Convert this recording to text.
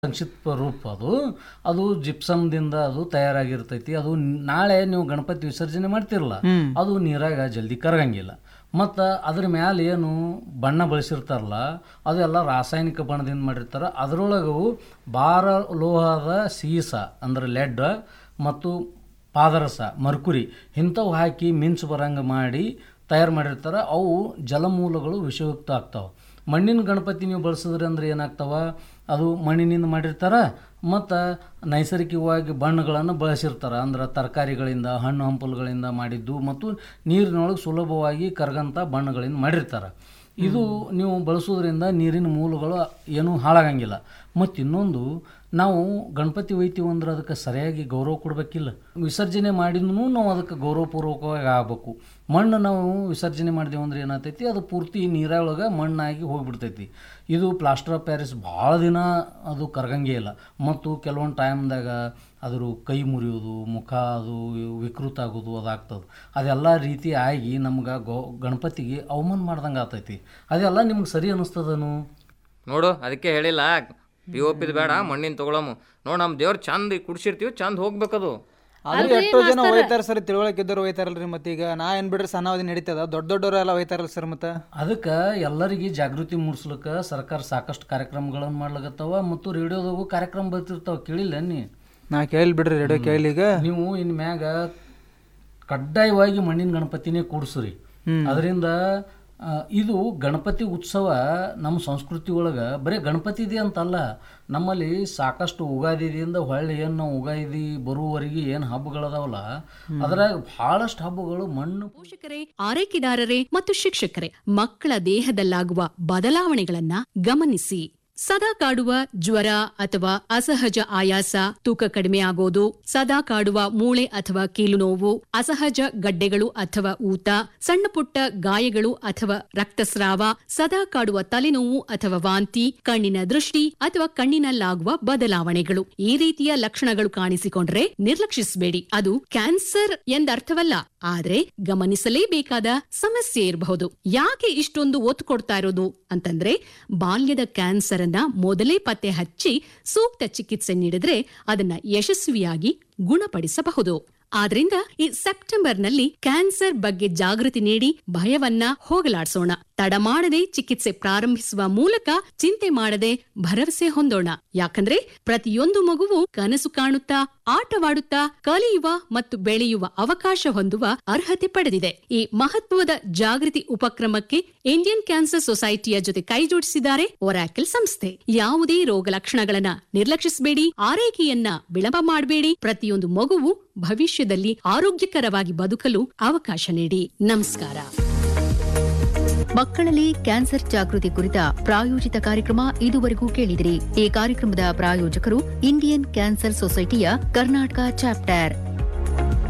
ಸಂಕ್ಷಿಪ್ತ ರೂಪ ಅದು ಅದು ಜಿಪ್ಸಮ್ದಿಂದ ಅದು ತಯಾರಾಗಿರ್ತೈತಿ ಅದು ನಾಳೆ ನೀವು ಗಣಪತಿ ವಿಸರ್ಜನೆ ಮಾಡ್ತಿರಲ್ಲ ಅದು ನೀರಾಗ ಜಲ್ದಿ ಕರಗಂಗಿಲ್ಲ ಮತ್ತು ಅದ್ರ ಮ್ಯಾಲೆ ಏನು ಬಣ್ಣ ಬಳಸಿರ್ತಾರಲ್ಲ ಅದೆಲ್ಲ ರಾಸಾಯನಿಕ ಬಣ್ಣದಿಂದ ಮಾಡಿರ್ತಾರೆ ಅದರೊಳಗೂ ಭಾರ ಲೋಹದ ಸೀಸ ಅಂದ್ರೆ ಲೆಡ್ ಮತ್ತು ಪಾದರಸ ಮರ್ಕುರಿ ಇಂಥವು ಹಾಕಿ ಮಿಂಚು ಬರಂಗೆ ಮಾಡಿ ತಯಾರು ಮಾಡಿರ್ತಾರೆ ಅವು ಜಲಮೂಲಗಳು ವಿಷಯುಕ್ತ ಆಗ್ತಾವೆ ಮಣ್ಣಿನ ಗಣಪತಿ ನೀವು ಬಳಸಿದ್ರಿ ಅಂದ್ರೆ ಏನಾಗ್ತಾವ ಅದು ಮಣ್ಣಿನಿಂದ ಮಾಡಿರ್ತಾರೆ ಮತ್ತು ನೈಸರ್ಗಿಕವಾಗಿ ಬಣ್ಣಗಳನ್ನು ಬಳಸಿರ್ತಾರೆ ಅಂದ್ರೆ ತರಕಾರಿಗಳಿಂದ ಹಣ್ಣು ಹಂಪಲುಗಳಿಂದ ಮಾಡಿದ್ದು ಮತ್ತು ನೀರಿನೊಳಗೆ ಸುಲಭವಾಗಿ ಕರಗಂಥ ಬಣ್ಣಗಳಿಂದ ಮಾಡಿರ್ತಾರೆ ಇದು ನೀವು ಬಳಸೋದ್ರಿಂದ ನೀರಿನ ಮೂಲಗಳು ಏನೂ ಹಾಳಾಗಂಗಿಲ್ಲ ಮತ್ತು ಇನ್ನೊಂದು ನಾವು ಗಣಪತಿ ಒಯ್ತೀವಿ ಅಂದ್ರೆ ಅದಕ್ಕೆ ಸರಿಯಾಗಿ ಗೌರವ ಕೊಡಬೇಕಿಲ್ಲ ವಿಸರ್ಜನೆ ಮಾಡಿದ್ರೂ ನಾವು ಅದಕ್ಕೆ ಗೌರವಪೂರ್ವಕವಾಗಿ ಆಗಬೇಕು ಮಣ್ಣು ನಾವು ವಿಸರ್ಜನೆ ಮಾಡಿದೆವು ಅಂದ್ರೆ ಏನಾಗ್ತೈತಿ ಅದು ಪೂರ್ತಿ ನೀರೊಳಗೆ ಮಣ್ಣಾಗಿ ಹೋಗ್ಬಿಡ್ತೈತಿ ಇದು ಪ್ಲಾಸ್ಟರ್ ಆಫ್ ಪ್ಯಾರಿಸ್ ಭಾಳ ದಿನ ಅದು ಕರಗಂಗೇ ಇಲ್ಲ ಮತ್ತು ಕೆಲವೊಂದು ಟೈಮ್ದಾಗ ಅದ್ರ ಕೈ ಮುರಿಯೋದು ಮುಖ ಅದು ವಿಕೃತ ಆಗೋದು ಅದಾಗ್ತದೆ ಅದೆಲ್ಲ ರೀತಿ ಆಗಿ ನಮ್ಗೆ ಗೋ ಗಣಪತಿಗೆ ಅವಮಾನ ಮಾಡ್ದಂಗೆ ಆಗ್ತೈತಿ ಅದೆಲ್ಲ ನಿಮ್ಗೆ ಸರಿ ಅನ್ನಿಸ್ತದನು ನೋಡು ಅದಕ್ಕೆ ಹೇಳಿಲ್ಲ ಪಿ ಒ ಪಿದ್ ಬೇಡ ಮಣ್ಣಿನ ತಗೊಳಮು ನೋಡು ನಮ್ಮ ದೇವ್ರು ಚಂದ ಕುಡ್ಸಿರ್ತೀವಿ ಚಂದ ಹೋಗ್ಬೇಕದು ಆದ್ರೆ ಎಷ್ಟೋ ಜನ ಹೋಯ್ತಾರ ಸರ್ ತಿಳುವಳಿಕೆ ಇದ್ದವ್ರು ಹೋಯ್ತಾರಲ್ರಿ ಮತ್ತೆ ಈಗ ನಾ ಏನ್ ಬಿಡ್ರಿ ಸಣ್ಣವದಿ ನಡೀತದ ದೊಡ್ಡ ದೊಡ್ಡವ್ರು ಎಲ್ಲ ಹೋಯ್ತಾರಲ್ಲ ಸರ್ ಮತ್ತೆ ಅದಕ್ಕೆ ಎಲ್ಲರಿಗೆ ಜಾಗೃತಿ ಮೂಡಿಸ್ಲಿಕ್ಕೆ ಸರ್ಕಾರ ಸಾಕಷ್ಟು ಕಾರ್ಯಕ್ರಮಗಳನ್ನು ಮಾಡ್ಲಾಗತ್ತವ ಮತ್ತು ರೇಡಿಯೋದಾಗೂ ಕಾರ್ಯಕ್ರಮ ಬರ್ತಿರ್ತಾವ ಕೇಳಿಲ್ಲ ನೀ ನಾ ಕೇಳಿ ಬಿಡ್ರಿ ರೇಡಿಯೋ ಕೇಳಿ ಈಗ ನೀವು ಇನ್ ಮ್ಯಾಗ ಕಡ್ಡಾಯವಾಗಿ ಮಣ್ಣಿನ ಗಣಪತಿನೇ ಕೂಡಿಸ್ರಿ ಅದರಿಂದ ಇದು ಗಣಪತಿ ಉತ್ಸವ ನಮ್ಮ ಸಂಸ್ಕೃತಿ ಒಳಗೆ ಬರೀ ಗಣಪತಿ ಇದೆ ಅಂತಲ್ಲ ನಮ್ಮಲ್ಲಿ ಸಾಕಷ್ಟು ಉಗಾದಿದಿಂದ ಹೊಳ್ಳಿ ಏನು ನಾವು ಉಗಾದಿ ಬರುವವರೆಗೆ ಏನು ಹಬ್ಬಗಳದಾವಲ್ಲ ಅದ್ರಾಗ ಬಹಳಷ್ಟು ಹಬ್ಬಗಳು ಮಣ್ಣು ಪೋಷಕರೇ ಆರೈಕೆದಾರರೇ ಮತ್ತು ಶಿಕ್ಷಕರೇ ಮಕ್ಕಳ ದೇಹದಲ್ಲಾಗುವ ಬದಲಾವಣೆಗಳನ್ನ ಗಮನಿಸಿ ಸದಾ ಕಾಡುವ ಜ್ವರ ಅಥವಾ ಅಸಹಜ ಆಯಾಸ ತೂಕ ಕಡಿಮೆ ಆಗೋದು ಸದಾ ಕಾಡುವ ಮೂಳೆ ಅಥವಾ ಕೀಲು ನೋವು ಅಸಹಜ ಗಡ್ಡೆಗಳು ಅಥವಾ ಊತ ಸಣ್ಣ ಪುಟ್ಟ ಗಾಯಗಳು ಅಥವಾ ರಕ್ತಸ್ರಾವ ಸದಾ ಕಾಡುವ ತಲೆನೋವು ಅಥವಾ ವಾಂತಿ ಕಣ್ಣಿನ ದೃಷ್ಟಿ ಅಥವಾ ಕಣ್ಣಿನಲ್ಲಾಗುವ ಬದಲಾವಣೆಗಳು ಈ ರೀತಿಯ ಲಕ್ಷಣಗಳು ಕಾಣಿಸಿಕೊಂಡ್ರೆ ನಿರ್ಲಕ್ಷಿಸಬೇಡಿ ಅದು ಕ್ಯಾನ್ಸರ್ ಎಂದರ್ಥವಲ್ಲ ಆದ್ರೆ ಗಮನಿಸಲೇಬೇಕಾದ ಸಮಸ್ಯೆ ಇರಬಹುದು ಯಾಕೆ ಇಷ್ಟೊಂದು ಒತ್ತು ಕೊಡ್ತಾ ಇರೋದು ಅಂತಂದ್ರೆ ಬಾಲ್ಯದ ಕ್ಯಾನ್ಸರ್ ಅನ್ನ ಮೊದಲೇ ಪತ್ತೆ ಹಚ್ಚಿ ಸೂಕ್ತ ಚಿಕಿತ್ಸೆ ನೀಡಿದ್ರೆ ಅದನ್ನ ಯಶಸ್ವಿಯಾಗಿ ಗುಣಪಡಿಸಬಹುದು ಆದ್ರಿಂದ ಈ ಸೆಪ್ಟೆಂಬರ್ನಲ್ಲಿ ಕ್ಯಾನ್ಸರ್ ಬಗ್ಗೆ ಜಾಗೃತಿ ನೀಡಿ ಭಯವನ್ನ ಹೋಗಲಾಡಿಸೋಣ ತಡ ಮಾಡದೆ ಚಿಕಿತ್ಸೆ ಪ್ರಾರಂಭಿಸುವ ಮೂಲಕ ಚಿಂತೆ ಮಾಡದೆ ಭರವಸೆ ಹೊಂದೋಣ ಯಾಕಂದ್ರೆ ಪ್ರತಿಯೊಂದು ಮಗುವು ಕನಸು ಕಾಣುತ್ತಾ ಆಟವಾಡುತ್ತಾ ಕಲಿಯುವ ಮತ್ತು ಬೆಳೆಯುವ ಅವಕಾಶ ಹೊಂದುವ ಅರ್ಹತೆ ಪಡೆದಿದೆ ಈ ಮಹತ್ವದ ಜಾಗೃತಿ ಉಪಕ್ರಮಕ್ಕೆ ಇಂಡಿಯನ್ ಕ್ಯಾನ್ಸರ್ ಸೊಸೈಟಿಯ ಜೊತೆ ಕೈಜೋಡಿಸಿದ್ದಾರೆ ಒರಾಕಲ್ ಸಂಸ್ಥೆ ಯಾವುದೇ ರೋಗ ಲಕ್ಷಣಗಳನ್ನ ನಿರ್ಲಕ್ಷಿಸಬೇಡಿ ಆರೈಕೆಯನ್ನ ವಿಳಂಬ ಮಾಡಬೇಡಿ ಪ್ರತಿಯೊಂದು ಮಗುವು ಭವಿಷ್ಯದಲ್ಲಿ ಆರೋಗ್ಯಕರವಾಗಿ ಬದುಕಲು ಅವಕಾಶ ನೀಡಿ ನಮಸ್ಕಾರ ಮಕ್ಕಳಲ್ಲಿ ಕ್ಯಾನ್ಸರ್ ಜಾಗೃತಿ ಕುರಿತ ಪ್ರಾಯೋಜಿತ ಕಾರ್ಯಕ್ರಮ ಇದುವರೆಗೂ ಕೇಳಿದಿರಿ ಈ ಕಾರ್ಯಕ್ರಮದ ಪ್ರಾಯೋಜಕರು ಇಂಡಿಯನ್ ಕ್ಯಾನ್ಸರ್ ಸೊಸೈಟಿಯ ಕರ್ನಾಟಕ ಚಾಪ್ಟರ್